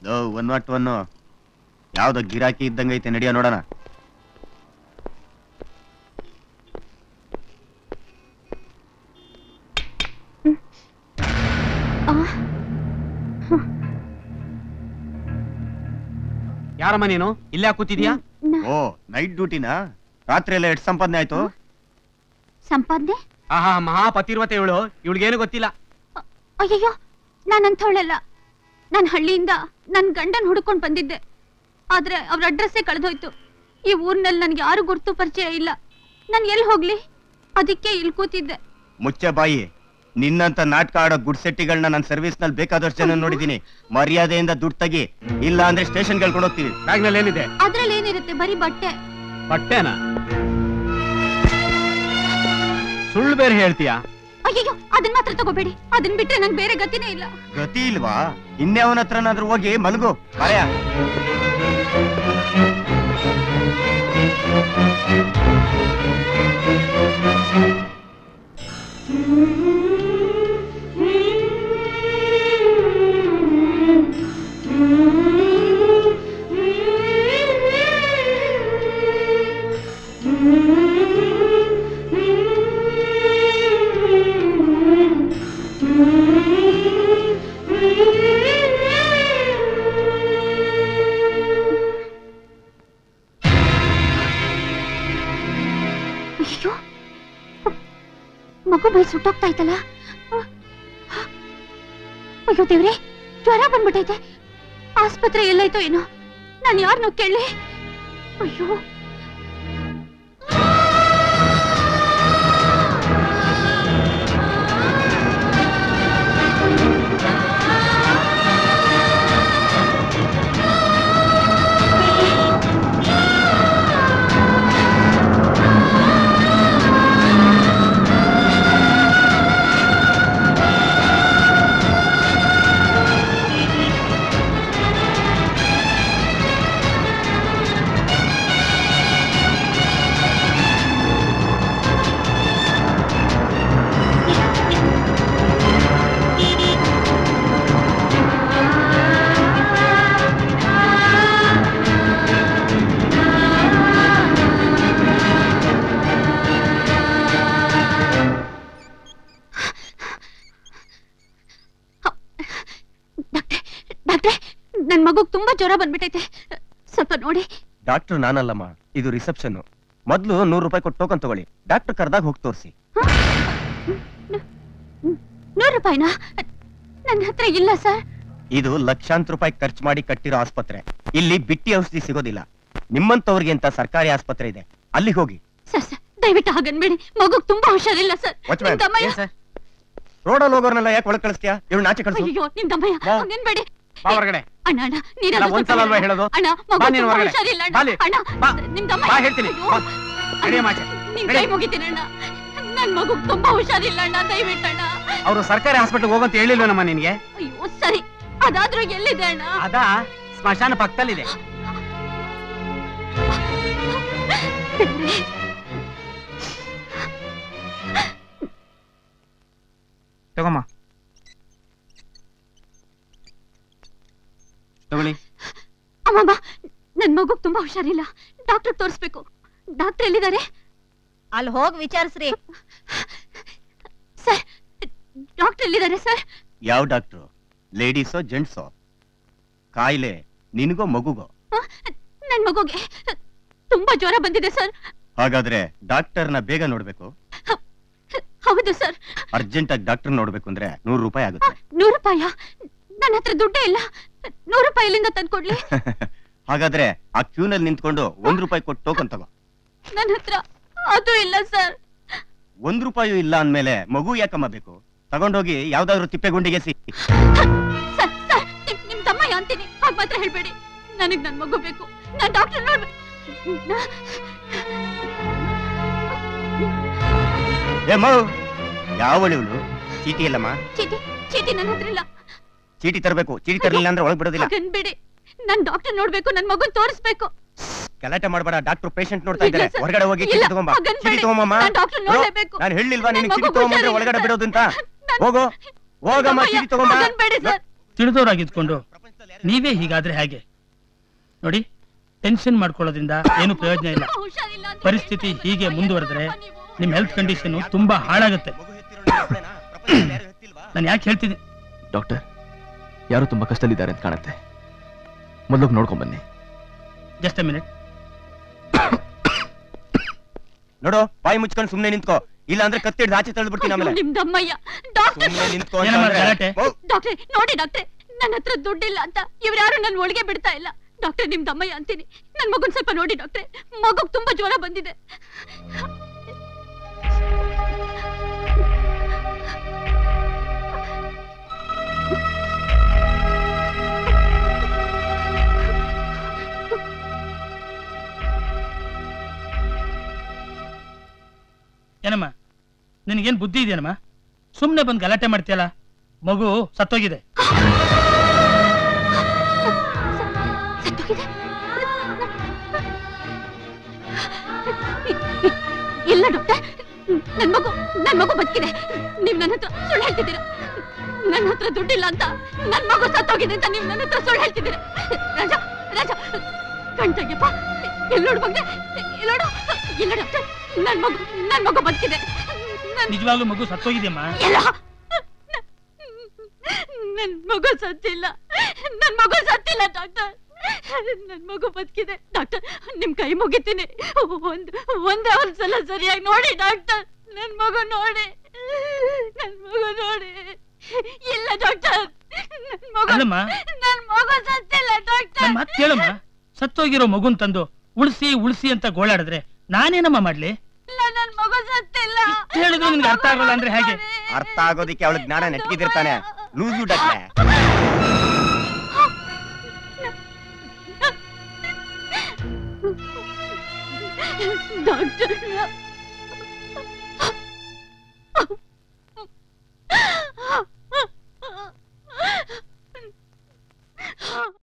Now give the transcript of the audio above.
Low one not one ಯಾವ್ದೋ ಗಿರಾಕಿ ಇದ್ದಂಗೈತೆ ನಡಿಯ ನೋಡೋಣ ಯಾರಮ್ಮ ನೀನು ಇಲ್ಲೇ ಕೂತಿದ್ಯಾ ಓ ನೈಟ್ ಡ್ಯೂಟಿನಾ ರಾತ್ರಿ ಎಲ್ಲ ಎಷ್ಟು ಸಂಪಾದನೆ ಆಯ್ತು ಸಂಪಾದನೆ ಆಹಾ ಮಹಾಪತಿರ್ವತೆ ಇವಳು ಇವಳಿಗೇನು ಗೊತ್ತಿಲ್ಲ ಅಯ್ಯಯ್ಯೋ ನಾನಂಥವಳಲ್ಲ ನಾನು ಹಳ್ಳಿಯಿಂದ ನನ್ನ ಗಂಡನ್ ಹುಡ್ಕೊಂಡ್ ಬಂದಿದ್ದೆ ಆದ್ರೆ ಅವ್ರ ಅಡ್ರೆಸ್ಸೇ ಕಳೆದೋಯ್ತು ಈ ಊರ್ನಲ್ಲಿ ನನ್ಗೆ ಯಾರು ಗುರ್ತು ಪರಿಚಯ ಇಲ್ಲ ನಾನು ಎಲ್ಲಿ ಹೋಗ್ಲಿ ಅದಕ್ಕೆ ಇಲ್ಲಿ ಕೂತಿದ್ದೆ ಮುಚ್ಚೆ ಬಾಯಿ ನಿನ್ನಂತ ನಾಟಕ ಆಡೋ ಗುಡ್ಸೆಟ್ಟಿಗಳನ್ನ ನನ್ನ ಸರ್ವಿಸ್ ನಲ್ಲಿ ಬೇಕಾದಷ್ಟು ಜನ ನೋಡಿದೀನಿ ಮರ್ಯಾದೆಯಿಂದ ದುಡ್ಡು ತೆಗಿ ಇಲ್ಲ ಅಂದ್ರೆ ಸ್ಟೇಷನ್ ಕಳ್ಕೊಂಡು ಹೋಗ್ತೀವಿ ಬ್ಯಾಗ್ನಲ್ಲಿ ಏನಿದೆ ಅದ್ರಲ್ಲಿ ಏನಿರುತ್ತೆ ಬರೀ ಬಟ್ಟೆ ಬಟ್ಟೆನ ಸುಳ್ಳು ಬೇರೆ ಹೇಳ್ತೀಯಾ ಅಯ್ಯಯ್ಯೋ ಅದನ್ನ ಮಾತ್ರ ತಗೋಬೇಡಿ ಅದನ್ನ ಬಿಟ್ರೆ ನಂಗೆ ಬೇರೆ ಗತಿನೇ ಇಲ್ಲ ಗತಿ ಇಲ್ವಾ ಇನ್ಯಾವನ ಹತ್ರನಾದ್ರೂ ಹೋಗಿ ಮಲಗು ಬರೆಯ ಅಯ್ಯೋ ಮಗು ಮೈ ಸುಟ್ಟೋಗ್ತಾ ಇತ್ತಲ್ಲ ಅಯ್ಯೋ ದೇವ್ರೆ ಜ್ವರ ಬಂದ್ಬಿಟ್ಟೈತೆ ಆಸ್ಪತ್ರೆ ಎಲ್ಲಾಯ್ತೋ ಏನೋ ನಾನು ಯಾರನ್ನೂ ಕೇಳಲಿ ಅಯ್ಯೋ ಡಾಕ್ಟ್ರೆ ಡಾಕ್ಟ್ರೆ ನನ್ ಮಗುಗ್ ತುಂಬಾ ಜ್ವರ ಬಂದ್ಬಿಟ್ಟೈತೆ ಸ್ವಲ್ಪ ನೋಡಿ ಡಾಕ್ಟರ್ ನಾನಲ್ಲಮ್ಮ ಇದು ರಿಸೆಪ್ಷನ್ ಮೊದ್ಲು ನೂರು ರೂಪಾಯಿ ಕೊಟ್ಟು ಟೋಕನ್ ತಗೊಳ್ಳಿ ಡಾಕ್ಟರ್ ಕರ್ದಾಗ ಹೋಗಿ ತೋರಿಸಿ ನೂರು ರೂಪಾಯಿನಾ ನನ್ನ ಹತ್ರ ಇಲ್ಲ ಸರ್ ಇದು ಲಕ್ಷಾಂತರ ರೂಪಾಯಿ ಖರ್ಚು ಮಾಡಿ ಕಟ್ಟಿರೋ ಆಸ್ಪತ್ರೆ ಇಲ್ಲಿ ಬಿಟ್ಟಿ ಔಷಧಿ ಸಿಗೋದಿಲ್ಲ ನಿಮ್ಮಂತವ್ರಿಗೆ ಅಂತ ಸರ್ಕಾರಿ ಆಸ್ಪತ್ರೆ ಇದೆ ಅಲ್ಲಿಗೆ ಹೋಗಿ ಸರ್ ಸರ್ ದಯವಿಟ್ಟು ಹಾಗನ್ಬೇಡಿ ಮಗುಗ್ ತುಂಬಾ ಹುಷಾರಿಲ್ಲ ಸರ್ Watchman, ನಿಮ್ ತಮ್ಮಯ್ಯ ಏನ್ ಸರ್ ರೋಡಲ್ಲಿ ಹೋಗೋರ್ನೆಲ್ಲ ಯಾಕೆ ಒಳಗೆ ಕಳಿಸ್ತೀಯಾ ಇವ್ಳು ನಾಚೆ ಕಳಿಸು ಅಯ್ಯೋ ನಿಮ್ ತಮ್ಮಯ್ಯ ಬಾ. ಹಾಗನ್ಬೇಡಿ ಬಾ ಹೊರಗಡೆ ಅಣ್ಣ ಅಣ್ಣ ನೀನು ಅಲ್ಲ, ಒಂದ್ಸಲ ಅಲ್ವಾ ಹೇಳೋದು? ಅಣ್ಣ ಬಾ ಮಗು ನೀನು ತುಂಬಾ ಹೊರಗಡೆ. ಹುಷಾರಿಲ್ಲ ಅಣ್ಣ. ಬಾಲಿ. ಅಣ್ಣ ಬಾ. ನಿಮ್ ತಮ್ಮ ಬಾ ಹೇಳ್ತೀನಿ. ಅಯ್ಯೋ. ಬಾ. ನಡೆಯಮ್ಮ ಆಚೆ. ನಿಮ್ ನಡಿ. ಕೈ ಮುಗಿತೀನಿ ಅಣ್ಣ ನನ್ ಮಗು ತುಂಬಾ ಹುಷಾರಿಲ್ಲ ಅಣ್ಣ ದಯವಿಟ್ಟು ಅಣ್ಣ ಅವರು ಸರ್ಕಾರಿ ಹಾಸ್ಪಿಟಲ್ ಹೋಗಂತ ಹೇಳಿಲ್ವೇನಮ್ಮ ನಿನ್ಗೆ ಅಯ್ಯೋ ಸರಿ ಅದಾದ್ರೂ ಎಲ್ಲಿದೆ ಅಣ್ಣ ಅದ ಸ್ಮಶಾನ ಪಕ್ಕದಲ್ಲಿದೆ ದೇವ್ರೇ. ತಗೊಮ್ಮ ತಗೊಳ್ಳಿ ಅಮ್ಮಮ್ಮ ನನ್ ಮಗುಗ್ ತುಂಬಾ ಹುಷಾರಿಲ್ಲ ಡಾಕ್ಟರ್ ತೋರಿಸ್ಬೇಕು ಡಾಕ್ಟರ್ ಎಲ್ಲಿದ್ದಾರೆ ಅಲ್ಲಿ ಹೋಗಿ ವಿಚಾರಿಸ್ರಿ ಸರ್ ಡಾಕ್ಟರ್ ಎಲ್ಲಿದ್ದಾರೆ ಸರ್ ಯಾವ ಡಾಕ್ಟ್ರು ಲೇಡೀಸೋ ಜೆಂಟ್ಸೋ ಕಾಯಿಲೆ ನಿನಗೋ ಮಗುಗೋ ಆ, ನನ್ ಮಗುಗೆ ತುಂಬಾ ಜ್ವರ ಬಂದಿದೆ ಸರ್ ಹಾಗಾದ್ರೆ ಡಾಕ್ಟರ್ನ ಬೇಗ ನೋಡ್ಬೇಕು ಹೌದು ಸರ್ ಅರ್ಜೆಂಟ್ ಆಗಿ ಡಾಕ್ಟರ್ ನೋಡ್ಬೇಕು ಅಂದ್ರೆ ನೂರು ರೂಪಾಯಿ ಆಗುತ್ತೆ ನೂರು ರೂಪಾಯ ನನ್ನ ಹತ್ರ ದುಡ್ಡೇ ಇಲ್ಲ ನೂರು ರೂಪಾಯಿ ಎಲ್ಲಿಂದ ತಂದ್ಕೊಡ್ಲಿ ಹಾಗಾದ್ರೆ ಆ ಕ್ಯೂನಲ್ಲಿ ನಿಂತ್ಕೊಂಡು ಒಂದ್ ರೂಪಾಯಿ ಕೊಟ್ಟು ಟೋಕನ್ ತಗೋ ನನ್ನ ಹತ್ರ ಅದು ಇಲ್ಲ ಸರ್ ಒಂದ್ ರೂಪಾಯಿ ಇಲ್ಲ ಅಂದ್ಮೇಲೆ ಮಗು ಯಾಕಮ್ಮ ಬೇಕು ತಗೊಂಡೋಗಿ ಯಾವ್ದಾದ್ರು ತಿಪ್ಪೆಗುಂಡಿಗೆ ಸಿ ಸರ್ ಸರ್ ನಿಮ್ ನಿಮ್ ತಮ್ಮಯ್ಯ ಅಂತೀನಿ ಹಾಗ್ ಮಾತ್ರ ಹೇಳ್ಬೇಡಿ ನನಗ್ ನನ್ ಮಗು ಬೇಕು ನಾನ್ ಡಾಕ್ಟರ್ ನೋಡ್ಬೇಕು ಏ ಮಗು ಯಾವಳು ಇವಳು ಚೀಟಿ ಇಲ್ಲಮ್ಮ ಚೀಟಿ ಚೀಟಿ ನನ್ನ ಹತ್ರ ಇಲ್ಲ ಚೀಟಿ ತರಬೇಕು ಚೀಟಿ ತರಲಿಲ್ಲ ಅಂದ್ರೆ ಒಳಗ್ ಬಿಡೋದಿಲ್ಲ ಹಾಗನ್ಬೇಡಿ ನಾನ್ ಡಾಕ್ಟರ್ ನೋಡ್ಬೇಕು ನನ್ ಮಗುನ್ ತೋರಿಸ್ಬೇಕು ಗಲಾಟೆ ಮಾಡಬೇಡ ಡಾಕ್ಟರ್ ಪೇಷಂಟ್ ನೋಡ್ತಾ ಇಲ್ಲ ಇದ್ದಾರೆ ಸರ್. ಹೊರಗಡೆ ಹೋಗಿ ಚೀಟಿ ಇಲ್ಲ, ತಗೊಂಬ ಹಾಗನ್ಬೇಡಿ. ಚೀಟಿ ತಗೊಂಬಮ್ಮ ನಾನ್ ಡಾಕ್ಟರ್ ನೋಡ್ಲೇಬೇಕು. ನಾನು ಹೇಳಿಲ್ವಾ ನನ್ ನಿನಗೆ ಚೀಟಿ ಮಗು ತಗೊಂಬಂದ್ರೆ ಹುಷಾರಿಲ್ಲ ಒಳಗಡೆ ಸರ್. ಬಿಡೋದು ಅಂತ ನನ್- ಹೋಗು ಹೋಗಮ್ಮ ತಮ್ಮಯ್ಯ, ಚೀಟಿ ತಗೊಂಬ ಹಾಗನ್ಬೇಡಿ ಸರ್ ತಿಳಿದವರಾಗಿದ್ಕೊಂಡು ನೀವೇ ಹೀಗಾದ್ರೆ ಹೇಗೆ ನೋಡಿ ಟೆನ್ಷನ್ ಮಾಡ್ಕೊಳ್ಳೋದ್ರಿಂದ ಏನು ಪ್ರಯೋಜನ ಇಲ್ಲ ಹುಷಾರಿಲ್ಲ ಅಂದ್ರೆ ಪರಿಸ್ಥಿತಿ ಏನ್ ಹೀಗೆ ಮಾಡ್ಬೇಕು? ಮುಂದುವರೆದ್ರೆ ನೀವು? ನಿಮ್ ಹೆಲ್ತ್ ಕಂಡೀಷನ್ ತುಂಬಾ ಹಾಳಾಗುತ್ತೆ ಮಗು ಹೆತ್ತಿರೋಳು ಒಬ್ಳೇನಾ? ಪ್ರಪಂಚದಲ್ಲಿ ಯಾರೂ ಹೆತ್ತಿಲ್ವಾ? ನಾನು ಯಾಕೆ ಹೇಳ್ತಿದ್ದೀನಿ ಡಾಕ್ಟರ್ ಯಾರು ತುಂಬಾ ಕಷ್ಟದಲ್ಲಿದ್ದಾರೆ ಅಂತ ಕಾಣುತ್ತೆ ಮೊದಲು ನೋಡ್ಕೊಂಡ್ ಬನ್ನಿ ಜಸ್ಟ್ ಮಿನಿಟ್ ನೋಡು ಬಾಯಿ ಮುಚ್ಕೊಂಡು ಸುಮ್ನೆ ನಿಂತ್ಕೋ ಇಲ್ಲ ಅಂದ್ರೆ ಕತ್ತಿಡ್ದು ಆಚೆ ತಳ್ದ್ಬಿಡ್ತೀನಿ ಆಮೇಲೆ ಅಯ್ಯೋ, ನಿಮ್ದಮ್ಮಯ್ಯ ಡಾಕ್ಟರ್ ಸುಮ್ನೆ ನಿಂತ್ಕೋ ಏನಮ್ಮ ಅಂತಂದ್ರೆ- ಗಲಾಟೆ? ಓ, ಡಾಕ್ಟ್ರೆ ನೋಡಿ ಡಾಕ್ಟ್ರೆ ನನ್ನ ಹತ್ರ ದುಡ್ಡಿಲ್ಲ ಅಂತ ಇವ್ರ್ಯಾರು ನನ್ ಒಳಗೆ ಬಿಡ್ತಾ ಇಲ್ಲ ಡಾಕ್ಟ್ರೆ ನಿಮ್ ದಮ್ಮಯ್ಯ ಅಂತೀನಿ ನನ್ ಮಗುನ್ ಸ್ವಲ್ಪ ನೋಡಿ ಡಾಕ್ಟ್ರೆ ಮಗುಗ್ ತುಂಬಾ ಜ್ವರ ಬಂದಿದೆ ಏನಮ್ಮ ನಿನಗೇನ್ ಬುದ್ಧಿ ಇದೆಯೇನಮ್ಮ ಸುಮ್ನೆ ಬಂದು ಗಲಾಟೆ ಮಾಡ್ತೀಯಲ್ಲ ಮಗು ಸತ್ತೋಗಿದೆ ಸತ್ತೋಗಿದೆ ಇಲ್ಲ ಡಾಕ್ಟರ್ ನನ್ ಮಗು ನನ್ ಮಗು ಬದುಕಿದೆ ನೀವ್ ನನ್ನ ಹತ್ರ ಸುಳ್ಳು ಹೇಳ್ತಿದ್ದೀರಾ ನನ್ನ ಹತ್ರ ದುಡ್ಡಿಲ್ಲ ಅಂತ ನನ್ ಮಗು ಸತ್ತೋಗಿದೆ ಅಂತ ನೀವ್ ನನ್ನ ಹತ್ರ ಸುಳ್ಳು ಹೇಳ್ತಿದ್ದೀರಾ ರಾಜ ರಾಜ ಕಣ್ತಗ್ಯಪ್ಪ ಎಲ್ಲೋಡು ಮಗ್ನೆ ಎಲ್ಲೋಡು ಇಲ್ಲ ಡಾಕ್ಟರ್ ನನ್ ಮಗು ನನ್ ಮಗು ಬದುಕಿದೆ ನನ್ ನಿಜವಾಗ್ಲೂ ಮಗು ಸತ್ತೋಗಿದೆಯಮ್ಮ ಇಲ್ಲ ನನ್ ಮಗು ಸತ್ತಿಲ್ಲ ನನ್ ಮಗು ಸತ್ತಿಲ್ಲ ಡಾಕ್ಟರ್ ನನ್ ಮಗು ಬದುಕಿದೆ ಡಾಕ್ಟರ್ ನಿಮ್ ಕೈ ಮುಗಿತೀನಿ ಒಂದ್ ಒಂದೇ ಒಂದ್ ಸಲ ಸರಿಯಾಗಿ ನೋಡಿ ಡಾಕ್ಟರ್ ನನ್ ಮಗು ನೋಡಿ ನನ್ ಮಗು ನೋಡಿ ಇಲ್ಲ ಡಾಕ್ಟರ್ ನನ್ ಮಗು ಅಲ್ಲಮ್ಮ. ನನ್ ಮಗು ಸತ್ತಿಲ್ಲ ಡಾಕ್ಟರ್ ನನ್ ಮಾತು ಕೇಳಮ್ಮ ಸತ್ತೋಗಿರೋ ಮಗುನ್ ತಂದು ಉಳಿಸಿ ಉಳಿಸಿ ಅಂತ ಗೋಳಾಡಿದ್ರೆ ನಾನೇನಮ್ಮ ಮಾಡ್ಲಿ ಇಲ್ಲ ನನ್ ಮಗು ಸತ್ತಿಲ್ಲ ಇಷ್ಟ್ ಹೇಳಿದ್ರು ನಿನ್ಗೆ ಅರ್ಥ ಆಗಲ್ಲ ಅಂದ್ರೆ ಹೇಗೆ? ಅರ್ಥ ಆಗೋದಿಕ್ಕೆ ಅವಳ ಜ್ಞಾನ ನೆಟ್ಗಿದಿರ್ತಾನೆ ಲೂಸು ಡಾಕ್ಟ್ರೆ ಡಾಕ್ಟರ್